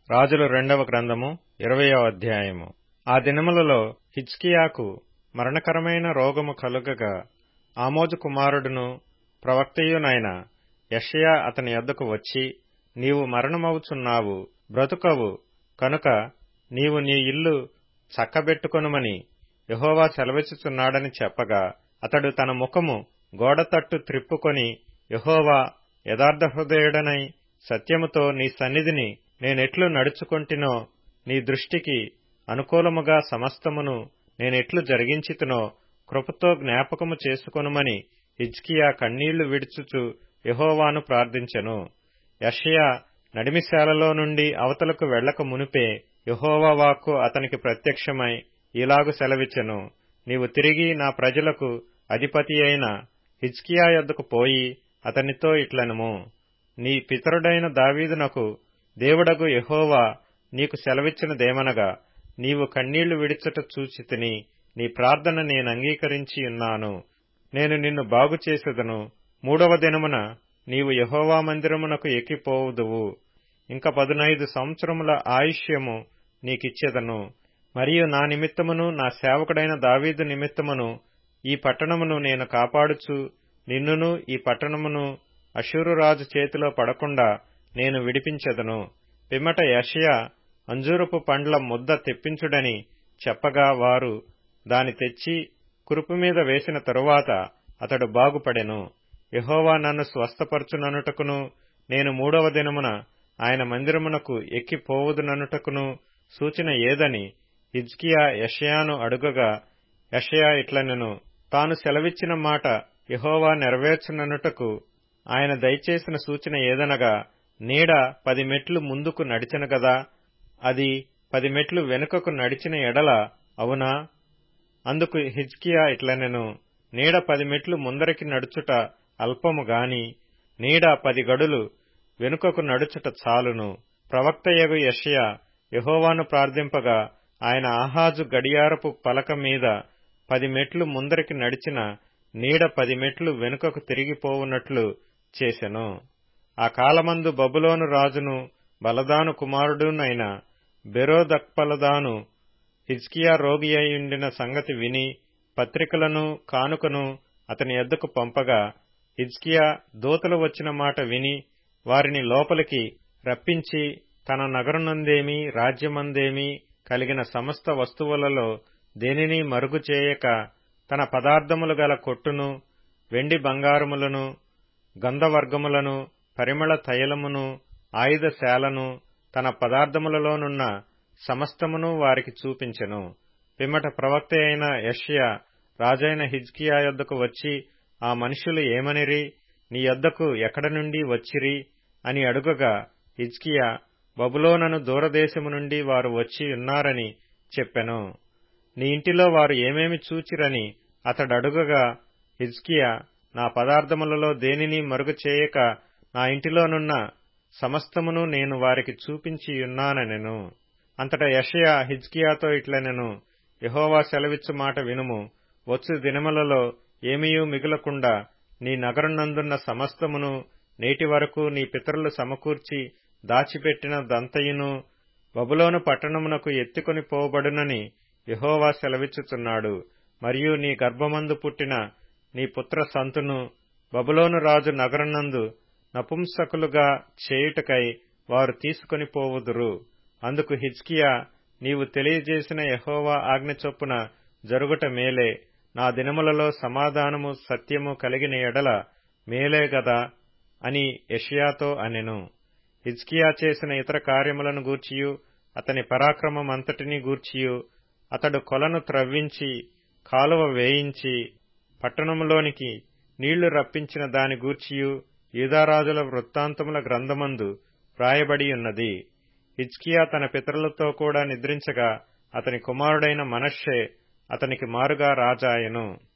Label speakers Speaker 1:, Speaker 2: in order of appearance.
Speaker 1: రాజుల రెండవ గ్రంథము ఇరవయో అధ్యాయము ఆ దినములలో హిజ్కియాకు మరణకరమైన రోగము కలుగగా ఆమోజు కుమారుడును ప్రవక్తయునైన యెషయా అతని యొద్దకు వచ్చి నీవు మరణమవుచున్నావు బ్రతుకవు కనుక నీవు నీ ఇల్లు చక్కబెట్టుకొనుమని యెహోవా సెలవిచ్చుచున్నాడని చెప్పగా అతడు తన ముఖము గోడతట్టు త్రిప్పుకొని యెహోవా యథార్థహృదయుడనై సత్యముతో నీ సన్నిధిని నేనెట్లు నడుచుకొంటినో నీ దృష్టికి అనుకూలముగా సమస్తమును నేనెట్లు జరిగించితునో కృపతో జ్ఞాపకము చేసుకొనుమని హిజ్కియా కన్నీళ్లు విడుచుచు యెహోవాను ప్రార్థించెను యషయా నడిమిశాలలో నుండి అవతలకు వెళ్లక మునిపే యెహోవా వాక్కు అతనికి ప్రత్యక్షమై ఇలాగు సెలవిచ్చెను నీవు తిరిగి నా ప్రజలకు అధిపతి అయిన హిజ్కియా యొద్దకు పోయి అతనితో ఇట్లనుము నీ పితరుడైన దావీదునకు దేవుడగు యెహోవా నీకు సెలవిచ్చినదేమనగా నీవు కన్నీళ్లు విడిచట చూచితిని నీ ప్రార్థన నేనంగీకరించి ఉన్నాను నేను నిన్ను బాగు చేసేదను మూడవ దినమున నీవు యెహోవా మందిరమునకు ఎక్కిపోవుదువు ఇంక పదునైదు సంవత్సరముల ఆయుష్యము నీకిచ్చెదను మరియు నా నిమిత్తమును నా సేవకుడైన దావీదు నిమిత్తమును ఈ పట్టణమును నేను కాపాడుచు నిన్నును ఈ పట్టణమును అశూరురాజు చేతిలో పడకుండా నేను విడిపించెదను పిమ్మట యషయా అంజూరపు పండ్ల ముద్ద తెప్పించుడని చెప్పగా వారు దాని తెచ్చి కురుపు మీద వేసిన తరువాత అతడు బాగుపడెను యహోవా నన్ను స్వస్థపరచుననుటకును నేను మూడవ దినమున ఆయన మందిరమునకు ఎక్కిపోవుదుననుటకును సూచన ఏదని హిజ్కియా యషయాను అడుగగా యషయా ఇట్లనెను తాను సెలవిచ్చిన మాట యహోవా నెరవేర్చుననుటకు ఆయన దయచేసిన సూచన ఏదనగా నీడ పది మెట్లు ముందుకు నడిచెను గదా అది పది మెట్లు వెనుకకు నడిచిన ఎడల అవునా అందుకు హిజ్కియా ఇట్లనెను నీడ పది మెట్లు ముందరికి నడుచుట అల్పము గాని నీడ పది గడులు వెనుకకు నడుచుట చాలును ప్రవక్తయగు యషయా యహోవాను ప్రార్థింపగా ఆయన ఆహాజు గడియారపు పలక మీద పది మెట్లు ముందరికి నడిచిన నీడ పది మెట్లు వెనుకకు తిరిగిపోవునట్లు చేసెను ఆ కాలమందు బబులోను రాజును బలదాను కుమారుడునైన బెరోదక్పలదాను హిజ్కియా రోగి అయిండిన సంగతి విని పత్రికలను కానుకను అతని ఎద్దకు పంపగా హిజ్కియా దూతలు వచ్చిన మాట విని వారిని లోపలికి రప్పించి తన నగరునందేమి రాజ్యమందేమి కలిగిన సమస్త వస్తువులలో దేనిని మరుగు చేయక తన పదార్థములు గల కొట్టును వెండి బంగారములను గంధవర్గములను పరిమళ తైలమును ఆయుధశాలను తన పదార్థములలోనున్న సమస్తమును వారికి చూపించెను పిమ్మట ప్రవక్త అయిన యష్యా రాజైన హిజ్కియా యొద్దకు వచ్చి ఆ మనుషులు ఏమనిరి నీ యొద్దకు ఎక్కడ నుండి వచ్చిరి అని అడుగగా హిజ్కియా బబులోనను దూరదేశము నుండి వారు వచ్చి ఉన్నారని చెప్పెను నీ ఇంటిలో వారు ఏమేమి చూచిరని అతడడుగగా హిజ్కియా నా పదార్థములలో దేనిని మరుగు చేయక నా ఇంటిలోనున్న సమస్తమును నేను వారికి చూపించియున్నానెను అంతట యషయా హిజ్కియాతో ఇట్లనెను యహోవా సెలవిచ్చు మాట వినుము వచ్చు దినములలో ఏమీయూ మిగులకుండా నీ నగరునందున్న సమస్తమును నేటి వరకు నీ పితరులు సమకూర్చి దాచిపెట్టిన దంతయును బబులోను పట్టణమునకు ఎత్తుకొని పోబడునని యహోవా సెలవిచ్చుచున్నాడు మరియు నీ గర్భమందు పుట్టిన నీ పుత్ర సంతును బబులోను రాజు నగరనందు నపుంసకులుగా చేయుటకై వారు తీసుకొని పోవుదురు అందుకు హిజ్కియా నీవు తెలియజేసిన యహోవా ఆజ్ఞ చొప్పున జరుగుట మేలే నా దినములలో సమాధానము సత్యము కలిగిన ఎడల మేలే గదా అని యషియాతో అనెను హిజ్కియా చేసిన ఇతర కార్యములను గూర్చియు అతని పరాక్రమమంతటినీ గూర్చియు అతడు కొలను త్రవ్వించి కాలువ వేయించి పట్టణములోనికి నీళ్లు రప్పించిన దాని గూర్చియు యూదారాజుల వృత్తాంతముల గ్రంథమందు వ్రాయబడి ఉన్నది హిజ్కియా తన పితరులతో కూడా నిద్రించగా అతని కుమారుడైన మనష్షే అతనికి మారుగా రాజాయను